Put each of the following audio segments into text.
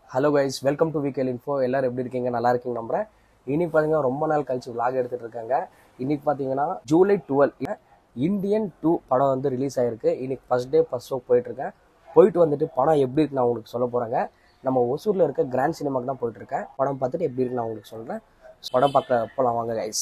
hello guys welcome to வீக்கெல் info எல்லாரும் எப்படி இருக்கீங்க நல்லா இருக்கீங்க நம்புறேன் இன்னைக்கு பார்த்தீங்கன்னா ரொம்ப நாள் கழிச்சு vlog எடுத்துட்டு இருக்காங்க இன்னைக்கு பார்த்தீங்கன்னா ஜூலை டுவெல் இந்தியன் டூ படம் வந்து ரிலீஸ் ஆயிருக்கு இன்னைக்கு ஃபர்ஸ்ட் டே ஃபர்ஸ்ட் ஷோ போயிட்டு இருக்கேன் போயிட்டு வந்துட்டு படம் எப்படி இருக்கு நான் உங்களுக்கு சொல்ல போறேங்க நம்ம ஒசூர்ல இருக்க கிராண்ட் சினிமாக்கு தான் போயிட்டு இருக்கேன் படம் பார்த்துட்டு எப்படி இருக்கு நான் உங்களுக்கு சொல்றேன் படம் பார்க்க போலாம் வாங்க கைஸ்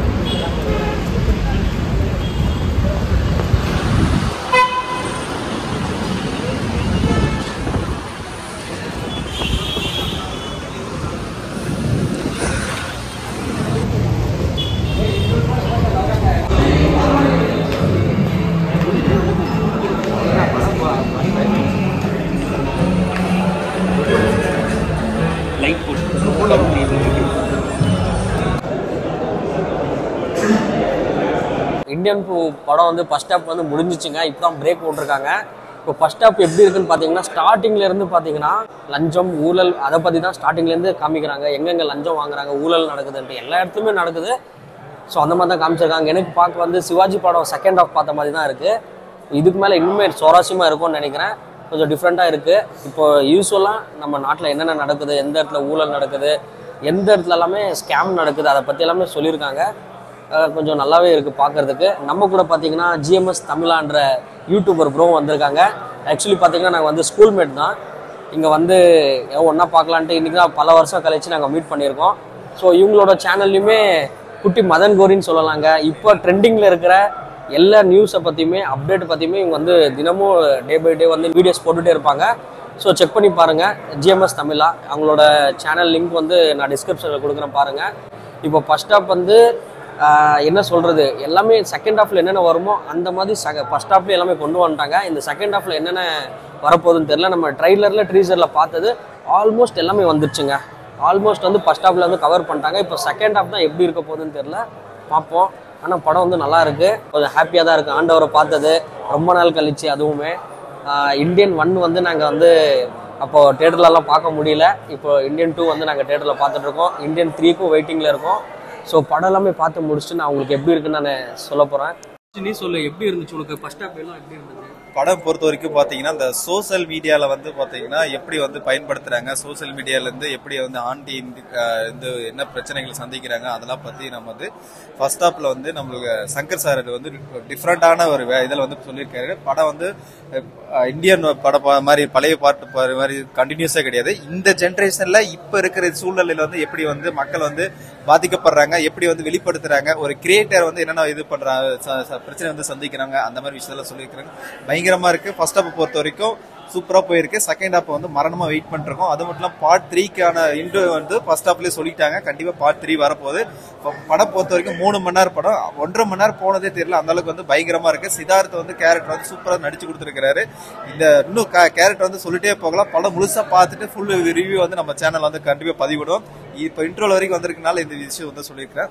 இந்தியன் டூ படம் வந்து ஃபர்ஸ்ட் ஹாப் வந்து முடிஞ்சிச்சுங்க இப்போ தான் பிரேக் போட்டிருக்காங்க இப்போ ஃபர்ஸ்ட் ஹாப் எப்படி இருக்குன்னு பார்த்தீங்கன்னா ஸ்டார்டிங்ல இருந்து பார்த்தீங்கன்னா லஞ்சம் ஊழல் அதை பற்றி தான் ஸ்டார்டிங்ல இருந்து காமிக்கிறாங்க எங்கெங்க லஞ்சம் வாங்குறாங்க ஊழல் நடக்குதுன்ட்டு எல்லா இடத்துலையுமே நடக்குது ஸோ அந்த மாதிரி தான் காமிச்சிருக்காங்க எனக்கு பார்க்க வந்து சிவாஜி படம் செகண்ட் ஹாஃப் பார்த்த மாதிரி தான் இருக்குது இதுக்கு மேலே இன்னுமே சுவாரஸ்யமாக இருக்கும்னு நினைக்கிறேன் கொஞ்சம் டிஃப்ரெண்ட்டாக இருக்குது இப்போ யூஸ்வலாக நம்ம நாட்டில் என்னென்ன நடக்குது எந்த இடத்துல ஊழல் நடக்குது எந்த இடத்துல எல்லாமே ஸ்கேம் நடக்குது அதை பற்றி எல்லாமே சொல்லியிருக்காங்க அஹ் கொஞ்சம் நல்லாவே இருக்குது பார்க்கறதுக்கு நம்ம கூட பார்த்தீங்கன்னா ஜிஎம்எஸ் தமிழான்ற யூடியூபர் ப்ரோ வந்திருக்காங்க ஆக்சுவலி பார்த்தீங்கன்னா நாங்கள் வந்து ஸ்கூல்மேட் தான் இங்கே வந்து ஒன்றா பார்க்கலான்ட்டு இன்றைக்கி தான் பல வருஷம் கழிச்சு நாங்கள் மீட் பண்ணியிருக்கோம் ஸோ இவங்களோட சேனல்லையுமே குட்டி மதன் கோரின்னு சொல்லலாங்க இப்போ ட்ரெண்டிங்கில் இருக்கிற எல்லா நியூஸை பற்றியுமே அப்டேட் பற்றியுமே இவங்க வந்து தினமும் டே பை டே வந்து வீடியோஸ் போட்டுகிட்டே இருப்பாங்க ஸோ செக் பண்ணி பாருங்கள் ஜிஎம்எஸ் தமிழா அவங்களோட சேனல் லிங்க் வந்து நான் டிஸ்கிரிப்ஷனில் கொடுக்குறேன் பாருங்கள் இப்போ ஃபர்ஸ்ட் ஹாப் வந்து ஆஹ், என்ன சொல்கிறது எல்லாமே செகண்ட் ஹாஃபில் என்னென்ன வருமோ அந்த மாதிரி சக ஃபர்ஸ்ட் ஹாஃப்ல எல்லாமே கொண்டு வந்துட்டாங்க இந்த செகண்ட் ஹாஃபில் என்னென்ன வரப்போகுதுன்னு தெரியல நம்ம ட்ரைலரில் ட்ரீசரில் பார்த்தது ஆல்மோஸ்ட் எல்லாமே வந்துருச்சுங்க ஆல்மோஸ்ட் வந்து ஃபர்ஸ்ட் ஹாஃப்ல வந்து கவர் பண்ணிட்டாங்க இப்போ செகண்ட் ஹாஃப் தான் எப்படி இருக்க போகுதுன்னு தெரியல பார்ப்போம் ஆனால் படம் வந்து நல்லா இருக்கு கொஞ்சம் ஹாப்பியாக தான் இருக்கு ஆண்டவரை பார்த்தது ரொம்ப நாள் கழிச்சு அதுவுமே ஆஹ் இந்தியன் ஒன் வந்து நாங்கள் வந்து அப்போ தேட்டர்லலாம் பார்க்க முடியல இப்போ இந்தியன் டூ வந்து நாங்கள் தேட்டரில் பார்த்துட்டு இருக்கோம் இந்தியன் த்ரீக்கும் வெயிட்டிங்கில் இருக்கோம் ஸோ படம் எல்லாமே பார்த்து முடிச்சுட்டு நான் உங்களுக்கு எப்படி இருக்குன்னு நான் சொல்ல போகிறேன் நீ சொல்லு எப்படி இருந்துச்சு உனக்கு ஃபர்ஸ்ட் ஹாஃப் எல்லாம் எப்படி இருந்துச்சு படம் பொறுத்த வரைக்கும் பாத்தீங்கன்னா இந்த சோஷியல் மீடியால வந்து பாத்தீங்கன்னா எப்படி வந்து பயன்படுத்துறாங்க சோஷியல் மீடியால இருந்து எப்படி வந்து ஆண்டி இந்த என்ன பிரச்சனைகளை சந்திக்கிறாங்க அதெல்லாம் பத்தி நம்ம வந்து ஃபர்ஸ்ட் ஹாப்ல வந்து நம்மளுக்கு சங்கர் சார் வந்து டிஃப்ரெண்டான ஒரு வே- இதுல வந்து சொல்லியிருக்காரு படம் வந்து அஹ், இந்தியன் படம் பா- மாதிரி பழைய பாட்டு பா- மாதிரி கண்டினியூஸா கிடையாது இந்த ஜென்ரேஷன்ல இப்ப இருக்கிற சூழ்நிலையில வந்து எப்படி வந்து மக்கள் வந்து பாதிக்கப்படுறாங்க எப்படி வந்து வெளிப்படுத்துறாங்க ஒரு கிரியேட்டர் வந்து என்னென்ன இது பண்றாங்க ச- ச- பிரச்சனை வந்து சந்திக்கிறாங்க அந்த மாதிரி விஷயத்தெல்லாம் சொல்லியிருக்காங்க பயங்கரமா இருக்கு ஃபர்ஸ்ட் ஹாப் பொறுத்த வரைக்கும் சூப்பரா போயிருக்கு செகண்ட் ஹாப் வந்து மரணமா வெயிட் பண்ணிருக்கோம் அது மட்டும் இல்லாம பார்ட் த்ரீக்கான இன்டோ வந்து ஃபர்ஸ்ட் ஹாப்லயே சொல்லிட்டாங்க கண்டிப்பா பார்ட் த்ரீ வரப்போகுது ப- படம் பொறுத்த வரைக்கும் மூணு மணி நேரம் படம் ஒன்றரை மணி நேரம் போனதே தெரியல அந்த அளவுக்கு வந்து பயங்கரமா இருக்கு சித்தார்த் வந்து கேரக்டர் வந்து சூப்பரா நடிச்சு கொடுத்துருக்காரு இந்த இன்னும் கேரக்டர் வந்து சொல்லிட்டே போகலாம் படம் முழுசா பார்த்துட்டு ஃபுல் ரிவ்யூ வந்து நம்ம சேனல் வந்து கண்டிப்பா பதிவிடுவோம் இப்போ இன்ட்ரோல் வரைக்கும் வந்திருக்கனால இந்த விஷயம் வந்து சொல்லியிருக்கிறேன்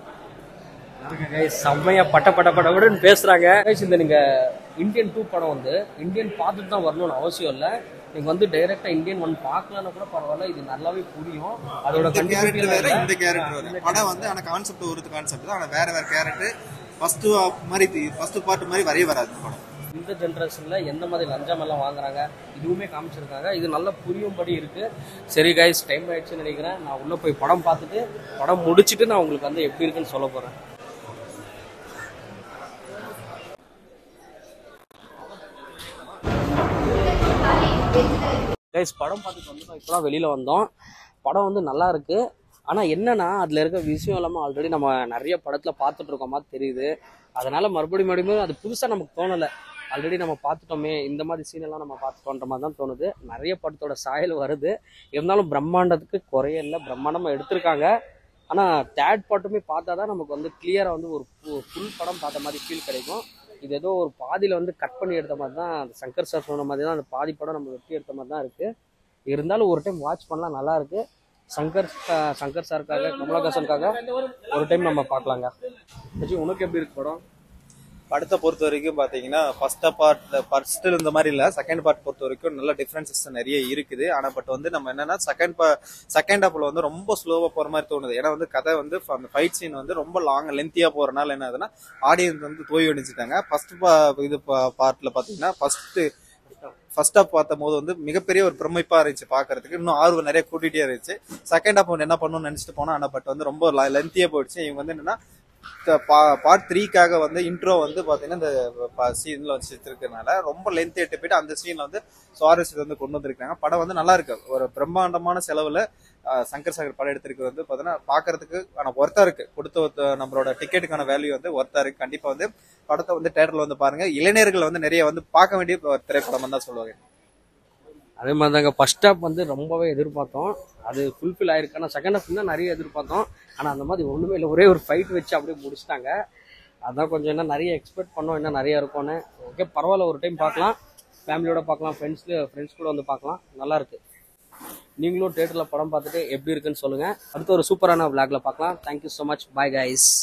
கைஸ் செம்மையா பட்ட பட்ட படபடன்னு பேசுறாங்க கைஸ் இந்த நீங்க இந்தியன் டூ படம் வந்து இந்தியன் பார்த்துட்டு தான் வரணும்னு அவசியம் இல்லை நீங்க வந்து டைரக்டா இந்தியன் ஒன் பார்க்கலன்னா கூட பரவாயில்ல இது நல்லாவே புரியும் அதோட இந்த கேரக்டர் வேற கண்டிப்பாக இந்த கேரக்டர் வேற படம் வந்து ஆனா கான்செப்ட் ஒரு கான்செப்ட் தான் ஆனா வேற வேற கேரக்டர் ஃபர்ஸ்ட் மாதிரி ஃபர்ஸ்ட் பார்ட் மாதிரி வரைய வராது படம் இந்த ஜென்ரேஷன்ல எந்த மாதிரி லஞ்சம் எல்லாம் வாங்குறாங்க இதுவுமே காமிச்சிருக்காங்க இது நல்லா புரியும்படி இருக்கு சரி கைஸ் டைம் ஆயிடுச்சுன்னு நினைக்கிறேன் நான் உள்ள போய் படம் பார்த்துட்டு படம் முடிச்சிட்டு நான் உங்களுக்கு வந்து எப்படி இருக்குன்னு சொல்ல போறேன் கைஸ் படம் பார்த்துட்டு வந்துட்டோம் இப்போதான் வெளியில வந்தோம் படம் வந்து நல்லா இருக்கு ஆனா என்னன்னா அதுல இருக்க விஷயம் எல்லாமே ஆல்ரெடி நம்ம நிறைய படத்துல பார்த்துட்டு இருக்க மாதிரி தெரியுது அதனால மறுபடியும் மறுபடியும் அது புதுசா நமக்கு தோணல ஆல்ரெடி நம்ம பார்த்துட்டோமே இந்த மாதிரி சீன் எல்லாம் நம்ம பார்த்துட்டோன்ற மாதிரி தான் தோணுது நிறைய படத்தோட சாயல் வருது இருந்தாலும் பிரம்மாண்டத்துக்கு குறைய இல்லை பிரம்மாண்டமா எடுத்திருக்காங்க ஆனா தேர்ட் பாட்டுமே பார்த்தா தான் நமக்கு வந்து கிளியரா வந்து ஒரு ஃபுல் படம் பார்த்த மாதிரி ஃபீல் கிடைக்கும் இது ஏதோ ஒரு பாதியில வந்து கட் பண்ணி எடுத்த மாதிரி தான் அந்த சங்கர் சார் சொன்ன மாதிரி தான் அந்த பாதி படம் நம்ம வெட்டி எடுத்த மாதிரி தான் இருக்கு இருந்தாலும் ஒரு டைம் வாட்ச் பண்ணலாம் நல்லா இருக்கு சங்கர் சா- சங்கர் சாருக்காக கமலஹாசனுக்காக ஒரு டைம் நம்ம பார்க்கலாங்க சச்சி, உனக்கு எப்படி இருக்கு படம் படத்தை பொறுத்த வரைக்கும் பாத்தீங்கன்னா ஃபர்ஸ்ட் பார்ட் ஃபர்ஸ்ட் இந்த மாதிரி இல்ல செகண்ட் பார்ட் பொறுத்த வரைக்கும் நல்ல டிஃபரன்சஸ் நிறைய இருக்குது ஆனா பட் வந்து நம்ம என்னன்னா செகண்ட் செகண்ட் ஹாப்ல வந்து ரொம்ப ஸ்லோவா போற மாதிரி தோணுது ஏன்னா வந்து கதை வந்து அந்த ஃபைட் சீன் வந்து ரொம்ப லாங் லென்த்தியா போறனால என்ன ஆகுதுன்னா ஆடியன்ஸ் வந்து தோய் அடிச்சுட்டாங்க ஃபர்ஸ்ட் இது பார்ட்ல பாத்தீங்கன்னா ஃபர்ஸ்ட் ஃபர்ஸ்ட் ஹாப் பார்த்த போது வந்து மிகப்பெரிய ஒரு பிரமிப்பா இருந்துச்சு பாக்குறதுக்கு இன்னும் ஆர்வம் நிறைய கூட்டிகிட்டே இருந்துச்சு செகண்ட் ஹாப் வந்து என்ன பண்ணணும்னு நினைச்சிட்டு போனா ஆனா பட் வந்து ரொம்ப லென்த்தியா போயிடுச்சு இவங்க வந்து என்னன்னா பார்ட் த்ரீக்காக வந்து இன்ட்ரோ வந்து பாத்தீங்கன்னா இந்த சீன்ல வச்சு இருக்கறனால ரொம்ப லென்த் எட்டு போயிட்டு அந்த சீன்ல வந்து சுவாரஸ்யத்தை வந்து கொண்டு வந்திருக்காங்க படம் வந்து நல்லா இருக்கு ஒரு பிரம்மாண்டமான செலவுல அஹ், சங்கர் சாகர் படம் எடுத்திருக்கு வந்து பாத்தீங்கன்னா பாக்குறதுக்கு ஆனா ஒர்த்தா இருக்கு கொடுத்த ஒத்த- நம்மளோட டிக்கெட்டுக்கான வேல்யூ வந்து ஒர்த்தா இருக்கு கண்டிப்பா வந்து படத்தை வந்து தேட்டர்ல வந்து பாருங்க இளைஞர்கள் வந்து நிறைய வந்து பார்க்க வேண்டிய ஒரு திரைப்படம் தான் சொல்லுவாங்க அதே மாதிரி தாங்க ஃபர்ஸ்ட் ஹாப் வந்து ரொம்பவே எதிர்பார்த்தோம் அது ஃபுல்ஃபில் ஆயிருக்கு ஆனால் செகண்ட் ஹாப் தான் நிறைய எதிர்பார்த்தோம் ஆனால் அந்த மாதிரி ஒன்றுமே இல்லை ஒரே ஒரு ஃபைட் வச்சு அப்படியே முடிச்சிட்டாங்க அதான் கொஞ்சம் என்ன நிறைய எக்ஸ்பெக்ட் பண்ணோம் இன்னும் நிறைய இருக்கும்னு ஓகே பரவாயில்ல ஒரு டைம் பார்க்கலாம் ஃபேமிலியோட பார்க்கலாம் ஃப்ரெண்ட்ஸ் ஃப்ரெண்ட்ஸ் கூட வந்து பார்க்கலாம் நல்லா இருக்கு நீங்களும் தேட்டரில் படம் பார்த்துட்டு எப்படி இருக்குன்னு சொல்லுங்கள் அடுத்த ஒரு சூப்பரான விளாக்ல பார்க்கலாம் thank you so much bye guys